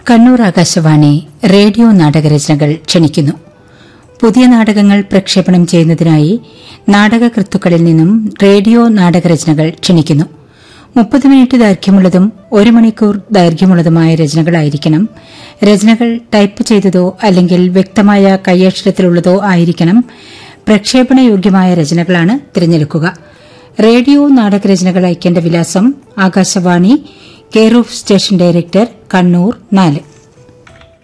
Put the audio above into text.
Kannur Akashvani radio നാടകരചനകൾ ക്ഷണിക്കുന്നു പുതിയ നാടകങ്ങൾ പ്രക്ഷേപണം ചെയ്യുന്നതിനായി നാടകകൃത്തുക്കളിൽ നിന്നും റേഡിയോ നാടകരചനകൾ ക്ഷണിക്കുന്നു മുപ്പത് മിനിറ്റ് ദൈർഘ്യമുള്ളതും ഒരു മണിക്കൂർ ദൈർഘ്യമുള്ളതുമായ രചനകളായിരിക്കണം രചനകൾ ടൈപ്പ് ചെയ്തതോ അല്ലെങ്കിൽ വ്യക്തമായ കൈയക്ഷരത്തിലുള്ളതോ ആയിരിക്കണം പ്രക്ഷേപണയോഗ്യമായ രചനകളാണ് തിരഞ്ഞെടുക്കുക റേഡിയോ നാടകരചനകൾ അയക്കേണ്ട വിലാസം Akashvani care of station director Kannur നാല്